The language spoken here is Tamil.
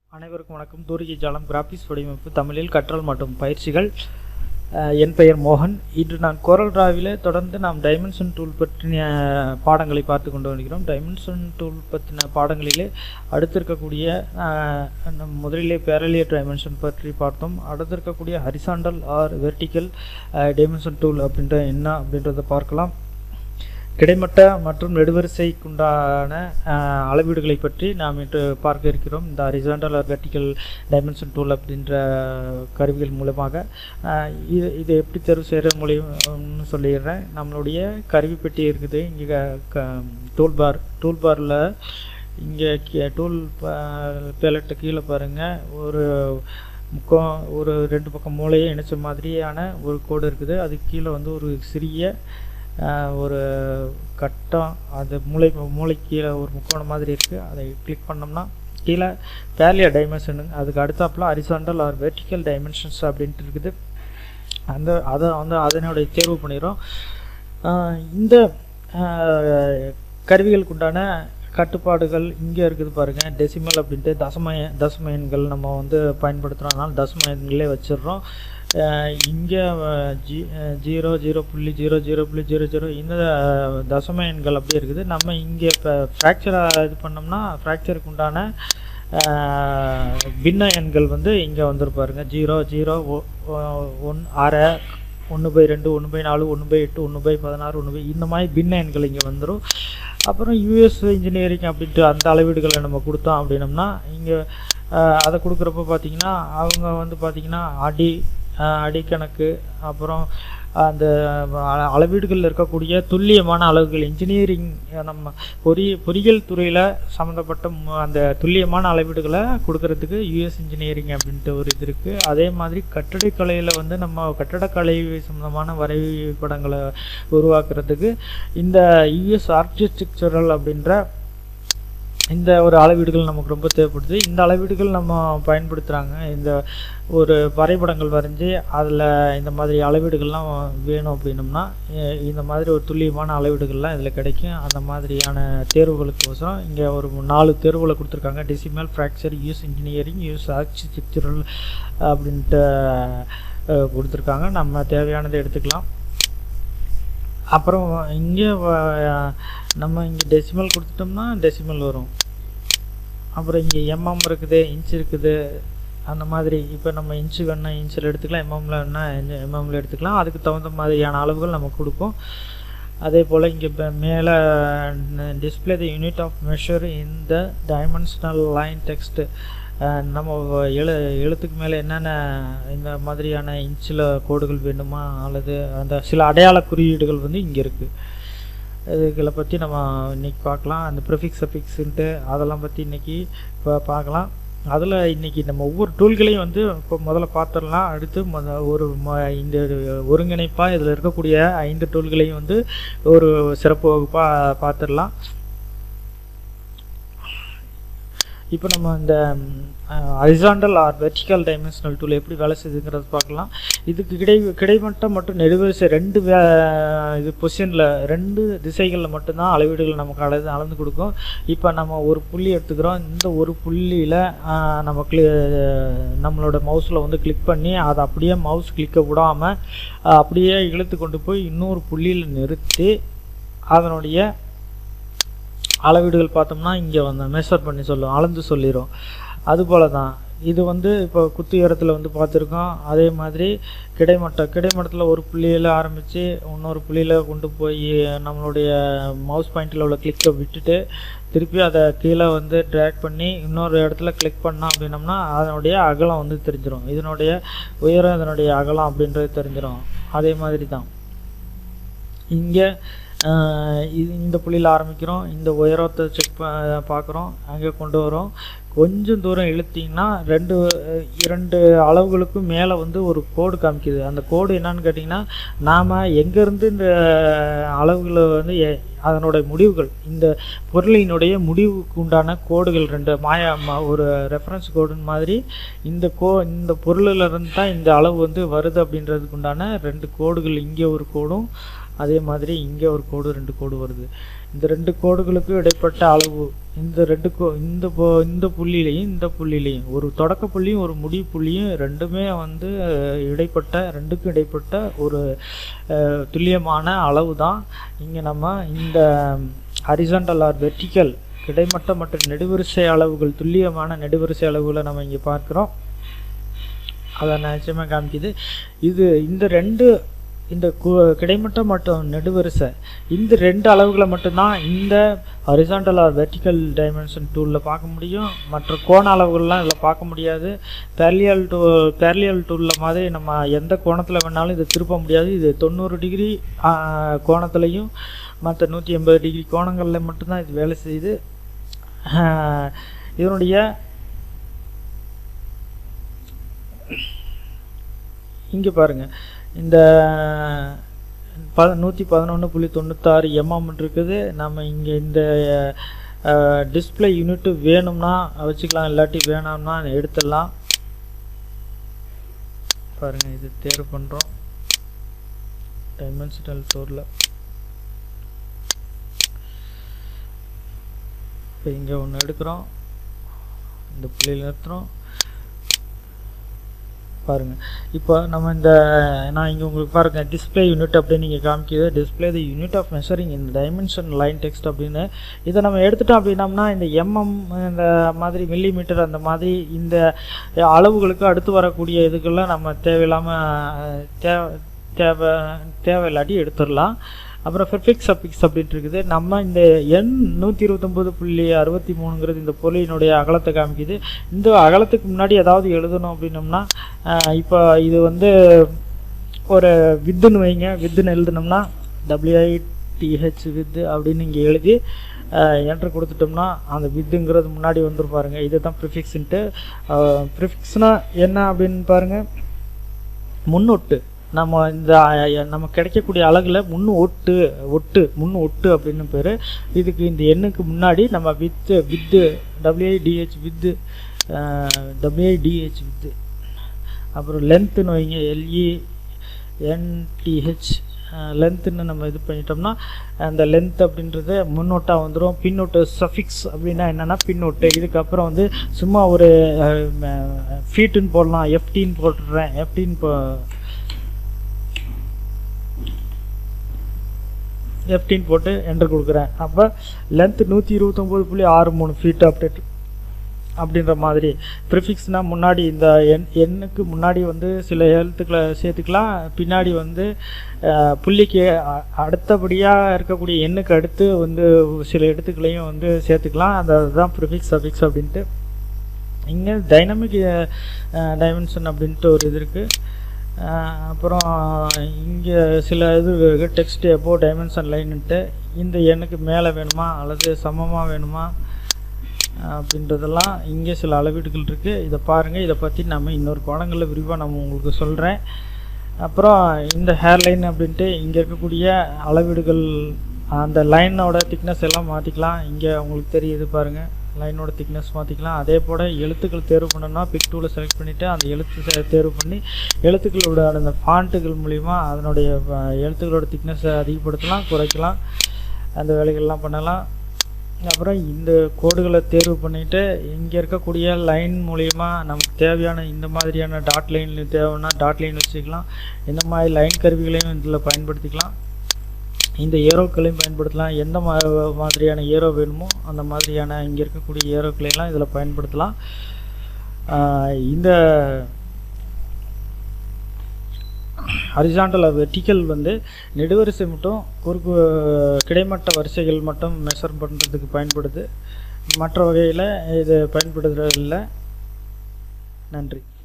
அனைவருக்கும் வணக்கம் தூரிகை ஜாலம் கிராபிக்ஸ் வடிவமைப்பு தமிழில் கற்றல் மற்றும் பயிற்சிகள் அஹ், என் பெயர் மோகன் இன்று நான் கோரல் டிராவிலே தொடர்ந்து நாம் டைமென்ஷன் டூல் பற்றிய பாடங்களை பார்த்து கொண்டு வருகிறோம் டைமென்ஷன் டூல் பற்றின பாடங்களிலே அடுத்திருக்கக்கூடிய அஹ், நம் முதலிலே பேரலியர் டைமென்ஷன் பற்றி பார்த்தோம் அடுத்திருக்கக்கூடிய horizontal or vertical dimension tool அப்படின்ற என்ன அப்படின்றத பார்க்கலாம் கிடைமட்ட மற்றும் நெடுவரிசைக்குண்டான அஹ், அளவீடுகளை பற்றி நாம் இன்று பார்க்க இருக்கிறோம் இந்த horizontal or vertical dimension tool அப்படின்ற கருவிகள் மூலமாக அஹ், இது இதை எப்படி தேர்வு செய்கிற மூலியம்னு சொல்லிடுறேன் நம்மளுடைய கருவி பெட்டி இருக்குது இங்கே க டூல் பார் டூல் பாரில் இங்கே டூல் பேலட்டு கீழே பாருங்கள் ஒரு முக்கம் ஒரு ரெண்டு பக்கம் மூளையை இணைச்ச மாதிரியான ஒரு கோடு இருக்குது அதுக்கு கீழே வந்து ஒரு சிறிய ஆஹ், ஒரு கட்டம் அது மூளை மூளை கீழே ஒரு முக்கோணம் மாதிரி இருக்குது அதை கிளிக் பண்ணோம்னா கீழே பேலியர் டைமென்ஷனு அதுக்கு அடுத்தாப்புல ஹரிசாண்டல் ஆர் வெர்டிக்கல் டைமென்ஷன்ஸ் அப்படின்ட்டு இருக்குது அந்த அதை வந்து அதனுடைய தேர்வு பண்ணிடுறோம் ஆஹ், இந்த ஆஹ், கருவிகளுக்கு உண்டான கட்டுப்பாடுகள் இங்கே இருக்குது பாருங்கள் டெசிமல் அப்படின்ட்டு தசம தசம எண்கள் நம்ம வந்து பயன்படுத்துகிறோம்னால தசம எண்களே வச்சிடுறோம் இங்கே ஜி ஜீரோ ஜீரோ புள்ளி ஜீரோ ஜீரோ புள்ளி ஜீரோ ஜீரோ இந்த அஹ், தசம எண்கள் அப்படியே இருக்குது நம்ம இங்கே இப்போ ஃப்ராக்சரை இது பண்ணோம்னா ஃப்ராக்சருக்கு உண்டான அஹ், பின்ன எண்கள் வந்து இங்கே வந்துருப்பாருங்க ஜீரோ ஜீரோ ஒன் அரை ஒன்று பை ரெண்டு ஒன்று பை நாலு ஒன்று பை எட்டு ஒன்று பை பதினாறு ஒன்று பை இந்த மாதிரி பின்ன எண்கள் இங்கே வந்துடும் அப்புறம் யூஎஸ் இன்ஜினியரிங் அப்படின்ட்டு அந்த அளவீடுகளை நம்ம கொடுத்தோம் அப்படின்னம்னா இங்கே அதை கொடுக்குறப்ப பார்த்தீங்கன்னா அவங்க வந்து பார்த்திங்கன்னா அடி அஹ், அடிக்கணக்கு அப்புறம் அந்த அ- அளவீடுகளில் இருக்கக்கூடிய துல்லியமான அளவுகள் இன்ஜினியரிங் நம்ம பொறி பொறியியல் துறையில் சம்மந்தப்பட்ட ம- அந்த துல்லியமான அளவீடுகளை கொடுக்கறதுக்கு யூஎஸ் இன்ஜினியரிங் அப்படின்ட்டு ஒரு இது இருக்குது அதே மாதிரி கட்டடக்கலையில் வந்து நம்ம கட்டடக்கலை சம்மந்தமான வரைபடங்களை உருவாக்குறதுக்கு இந்த யூஎஸ் ஆர்கிடெக்சரல் அப்படின்ற இந்த ஒரு அளவீடுகள் நமக்கு ரொம்ப தேவைப்படுது இந்த அளவீடுகள் நம்ம பயன்படுத்துகிறாங்க இந்த ஒரு வரைபடங்கள் வரைஞ்சி அதில் இந்த மாதிரி அளவீடுகள்லாம் வேணும் அப்படின்னம்னா எ- இந்த மாதிரி ஒரு துல்லியமான அளவீடுகள்லாம் இதில் கிடைக்கும் அந்த மாதிரியான தேர்வுகளுக்கோசரம் இங்கே ஒரு நாலு தேர்வுகளை கொடுத்துருக்காங்க decimal fraction use engineering use architectural அப்படின்ட்டு அஹ், கொடுத்துருக்காங்க நம்ம தேவையானதை எடுத்துக்கலாம் அப்புறம் இங்கே வ- நம்ம இங்கே டெசிமல் கொடுத்துட்டோம்னா டெசிமல் வரும் அப்புறம் இங்கே எம்எம் இருக்குது இன்ச் இருக்குது அந்த மாதிரி இப்போ நம்ம இன்ச்சு வேணால் இன்ச்சில் எடுத்துக்கலாம் எம்எம்ல வேணால் எம்எம்ல எடுத்துக்கலாம் அதுக்கு தகுந்த மாதிரியான அளவுகள் நம்ம கொடுப்போம் அதே போல் இங்கே மேலே display the unit of measure in the dimensional line text நம்ம எழு எழுத்துக்கு மேலே என்னென்ன இந்த மாதிரியான இன்ச்சில் கோடுகள் வேணுமா அல்லது அந்த சில அடையாள குறியீடுகள் வந்து இங்கே இருக்குது இதுகளை பற்றி நம்ம இன்னைக்கு பார்க்கலாம் அந்த ப்ரிஃபிக்ஸ் அஃபிக்ஸுன்ட்டு அதெல்லாம் பற்றி இன்னைக்கு இப்போ பார்க்கலாம் அதில் இன்னைக்கு நம்ம ஒவ்வொரு டூல்களையும் வந்து இப்போ முதல்ல பார்த்துடலாம் அடுத்து முத ஒரு ம- இந்த ஒருங்கிணைப்பாக இதில் இருக்கக்கூடிய ஐந்து டூல்களையும் வந்து ஒரு சிறப்பு வகுப்பாக பார்த்துடலாம் இப்போ நம்ம இந்த horizontal or vertical dimensional tool எப்படி வேலை செய்யுதுங்கிறது பார்க்கலாம் இதுக்கு கிடை கிடைமட்டம் மற்றும் நெடுவரிசை ரெண்டு வே இது பொசிஷனில் ரெண்டு திசைகளில் மட்டும்தான் அளவீடுகள் நமக்கு அளந்து அளந்து கொடுக்கும் இப்போ நம்ம ஒரு புள்ளி எடுத்துக்கிறோம் இந்த ஒரு புள்ளியில் நம்ம கிளி நம்மளோட மவுஸில் வந்து கிளிக் பண்ணி அதை அப்படியே மவுஸ் கிளிக்கை விடாமல் அப்படியே இழுத்து கொண்டு போய் இன்னொரு புள்ளியில் நிறுத்தி அதனுடைய அளவீடுகள் பார்த்தோம்னா இங்கே வந்து மெஷர் பண்ணி சொல்லும் அளந்து சொல்லிடும் அதுபோல தான் இது வந்து இப்போ குத்து உயரத்தில் வந்து பார்த்துருக்கோம் அதே மாதிரி கிடைமட்டம் கிடைமட்டத்தில் ஒரு புள்ளியில் ஆரம்பித்து இன்னொரு புள்ளியில் கொண்டு போய் நம்மளுடைய மவுஸ் பாயிண்டில் உள்ள கிளிக்கை விட்டுட்டு திருப்பி அதை கீழே வந்து ட்ராக் பண்ணி இன்னொரு இடத்துல கிளிக் பண்ணோம் அப்படின்னம்னா அதனுடைய அகலம் வந்து தெரிஞ்சிடும் இதனுடைய உயரம் இதனுடைய அகலம் அப்படின்றது தெரிஞ்சிடும் அதே மாதிரி தான் இங்கே இது இந்த புள்ளியில் ஆரம்பிக்கிறோம் இந்த உயரத்தை செக் பார்க்குறோம் அங்கே கொண்டு வரோம் கொஞ்சம் தூரம் இழுத்தீங்கன்னா ரெண்டு அஹ், இரண்டு அளவுகளுக்கும் மேலே வந்து ஒரு கோடு காமிக்குது அந்த கோடு என்னன்னு கேட்டிங்கன்னா நாம் எங்கேருந்து இந்த அளவுகளை வந்து எ- அதனோட முடிவுகள் இந்த பொருளினுடைய முடிவுக்கு உண்டான கோடுகள் ரெண்டு மாயா ம- ஒரு ரெஃபரன்ஸ் கோடுன்னு மாதிரி இந்த கோ இந்த பொருளில் இருந்து தான் இந்த அளவு வந்து வருது அப்படின்றதுக்கு உண்டான ரெண்டு கோடுகள் இங்கே ஒரு கோடும் அதே மாதிரி இங்கே ஒரு கோடு ரெண்டு கோடு வருது இந்த ரெண்டு கோடுகளுக்கும் இடைப்பட்ட அளவு இந்த ரெண்டு கோ இந்த போ- இந்த புள்ளியிலையும் இந்த புள்ளியிலையும் ஒரு தொடக்க புள்ளியும் ஒரு முடிவு புள்ளியும் ரெண்டுமே வந்து அஹ், இடைப்பட்ட ரெண்டுக்கும் இடைப்பட்ட ஒரு அஹ், துல்லியமான அளவு தான் இங்கே நம்ம இந்த ஹரிசாண்டல் ஆர் வெர்டிக்கல் கிடைமட்ட மற்றும் நெடுவரிசை அளவுகள் துல்லியமான நெடுவரிசை அளவுகளை நம்ம இங்கே பார்க்குறோம் அதை நிச்சயமாக காமிக்குது இது இந்த ரெண்டு இந்த கு- கிடைமட்ட மற்றும் நெடுவரிசை இந்த ரெண்டு அளவுகளை மட்டும்தான் இந்த ஹரிசாண்டல் ஆர் வெர்டிக்கல் டைமென்ஷன் டூலில் பார்க்க முடியும் மற்ற கோண அளவுகள்லாம் இதில் பார்க்க முடியாது பேர்லியல் டூ பேர்லியல் டூலில் மாதிரி நம்ம எந்த கோணத்தில் வேணாலும் இதை திருப்ப முடியாது இது தொண்ணூறு டிகிரி கோணத்துலையும் மற்ற நூற்றி எண்பது டிகிரி கோணங்களில் மட்டும்தான் இது வேலை செய்யுது ஆஹ் இதனுடைய இங்கே பாருங்கள் இந்த ப நூற்றி பதினொன்று புள்ளி தொண்ணூத்தாறு எம்எம் இருக்குது நம்ம இங்கே இந்த டிஸ்பிளே யூனிட்டு வேணும்னா வச்சுக்கலாம் இல்லாட்டி வேணாம்னா எடுத்துடலாம் பாருங்கள் இது தேர்வு பண்ணுறோம் டைமென்ஷனல் டூரில் இப்போ இங்கே ஒன்று எடுக்கிறோம் இந்த புள்ளியில் நிறுத்துகிறோம் பாருங்க இப்போ நம்ம இந்த நான் இங்கே உங்களுக்கு பாருங்க டிஸ்ப்ளே யூனிட் அப்படின்னு நீங்கள் காமிக்குது display the unit of measuring இந்த டைமென்ஷன் லைன் டெக்ஸ்ட் அப்படின்னு இதை நம்ம எடுத்துட்டோம் அப்படின்னம்னா இந்த எம்எம் இந்த மாதிரி மில்லி மீட்டர் அந்த மாதிரி இந்த அளவுகளுக்கு அடுத்து வரக்கூடிய இதுக்கெல்லாம் நம்ம தேவையில்லாமல் தேவை தேவை தேவையில்லாட்டி எடுத்துடலாம் அப்புறம் ஃபிக்ஸ் அப்பிக்ஸ் அப்படின்ட்டு இருக்குது நம்ம இந்த எண் நூற்றி இருபத்தொம்போது புள்ளி அறுபத்தி மூணுங்கிறது இந்த பொருளினுடைய அகலத்தை காமிக்குது இந்த அகலத்துக்கு முன்னாடி ஏதாவது எழுதணும் அப்படின்னம்னா இப்போ இது வந்து ஒரு வித்துன்னு வைங்க வித்துன்னு எழுதுனோம்னா டபிள்யூஐடிஹெச் வித்து அப்படின்னு இங்கே எழுதி என்ட்ரு கொடுத்துட்டோம்னா அந்த வித்துங்கிறது முன்னாடி வந்துரும் பாருங்கள் இதுதான் ப்ரிஃபிக்ஸுன்ட்டு ப்ரிஃபிக்ஸ்னால் என்ன அப்படின்னு பாருங்கள் முன்னொட்டு நம்ம இந்த அஹ், நம்ம கிடைக்கக்கூடிய அழகுல முன்னு ஒட்டு ஒட்டு முன்னு ஒட்டு அப்படின்னு பேர் இதுக்கு இந்த எண்ணுக்கு முன்னாடி நம்ம width width W I D T H width W I D T H width அப்புறம் லென்த்துன்னு வைங்க எல்இ என்டிஹெச் லென்த்துன்னு நம்ம இது பண்ணிட்டோம்னா அந்த லென்த் அப்படின்றது முன்னோட்டாக வந்துடும் பின்னோட்டு சஃபிக்ஸ் அப்படின்னா என்னென்னா பின்னோட்டு இதுக்கப்புறம் வந்து சும்மா ஒரு ஃபீட்டுன்னு போடலாம் எஃப்டின்னு போட்டுடுறேன் எஃப்டின்னு போ எஃப்டின் போட்டு என்டர் கொடுக்குறேன் அப்போ லென்த்து நூற்றி இருபத்தொம்போது புள்ளி ஆறு மூணு ஃபீட் அப்டேட் அப்படின்ற மாதிரி ப்ரிஃபிக்ஸ்னால் முன்னாடி இந்த எண் எண்ணுக்கு முன்னாடி வந்து சில எழுத்துக்களை சேர்த்துக்கலாம் பின்னாடி வந்து அஹ், புள்ளிக்கு அ- அடுத்தபடியாக இருக்கக்கூடிய எண்ணுக்கு அடுத்து வந்து சில எழுத்துக்களையும் வந்து சேர்த்துக்கலாம் அந்த அதுதான் ப்ரிஃபிக்ஸ் சஃபிக்ஸ் அப்படின்ட்டு இங்கே டைனமிக் டைமென்ஷன் அப்படின்ட்டு ஒரு இது இருக்குது அப்புறம் இங்கே சில இது இருக்குது டெக்ஸ்ட் எப்போ டைமென்ஷன் லைன்னுட்டு இந்த எண்ணுக்கு மேலே வேணுமா அல்லது சமமாக வேணுமா அப்படின்றதெல்லாம் இங்கே சில அளவீடுகள் இருக்குது இதை பாருங்கள் இதை பற்றி நம்ம இன்னொரு பாடங்களில் விரிவாக நம்ம உங்களுக்கு சொல்கிறேன் அப்புறம் இந்த ஹேர்லைன் அப்படின்ட்டு இங்கே இருக்கக்கூடிய அளவீடுகள் அந்த லைனோட திக்னஸ் எல்லாம் மாற்றிக்கலாம் இங்கே உங்களுக்கு தெரியுது பாருங்கள் லைனோட திக்னஸ் மாற்றிக்கலாம் அதே போல் எழுத்துக்கள் தேர்வு பண்ணணும்னா பிக் டூவில் செலக்ட் பண்ணிவிட்டு அந்த எழுத்து செ- தேர்வு பண்ணி எழுத்துக்களோட அந்த ஃபாண்ட்டுகள் மூலிமா அதனுடைய அஹ், எழுத்துக்களோட திக்னஸை அதிகப்படுத்தலாம் குறைக்கலாம் அந்த வேலைகள்லாம் பண்ணலாம் அப்புறம் இந்த கோடுகளை தேர்வு பண்ணிவிட்டு இங்கே இருக்கக்கூடிய லைன் மூலிமா நமக்கு தேவையான இந்த மாதிரியான டாட் லைன் தேவைன்னா டாட் லைன் வச்சுக்கலாம் இந்த மாதிரி லைன் கருவிகளையும் இதில் பயன்படுத்திக்கலாம் இந்த ஏரோக்களையும் பயன்படுத்தலாம் எந்த மா மாதிரியான ஏரோ வேணுமோ அந்த மாதிரியான இங்கே இருக்கக்கூடிய ஏரோக்களையெல்லாம் இதில் பயன்படுத்தலாம் ஆஹ் இந்த ஹரிசாண்டல் வெர்டிக்கல் வந்து நெடுவரிசை மட்டும் குறுக்கு கிடைமட்ட வரிசைகள் மட்டும் மெஷர் பண்ணுறதுக்கு பயன்படுது மற்ற வகையில் இது பயன்படுத்துறதில்லை நன்றி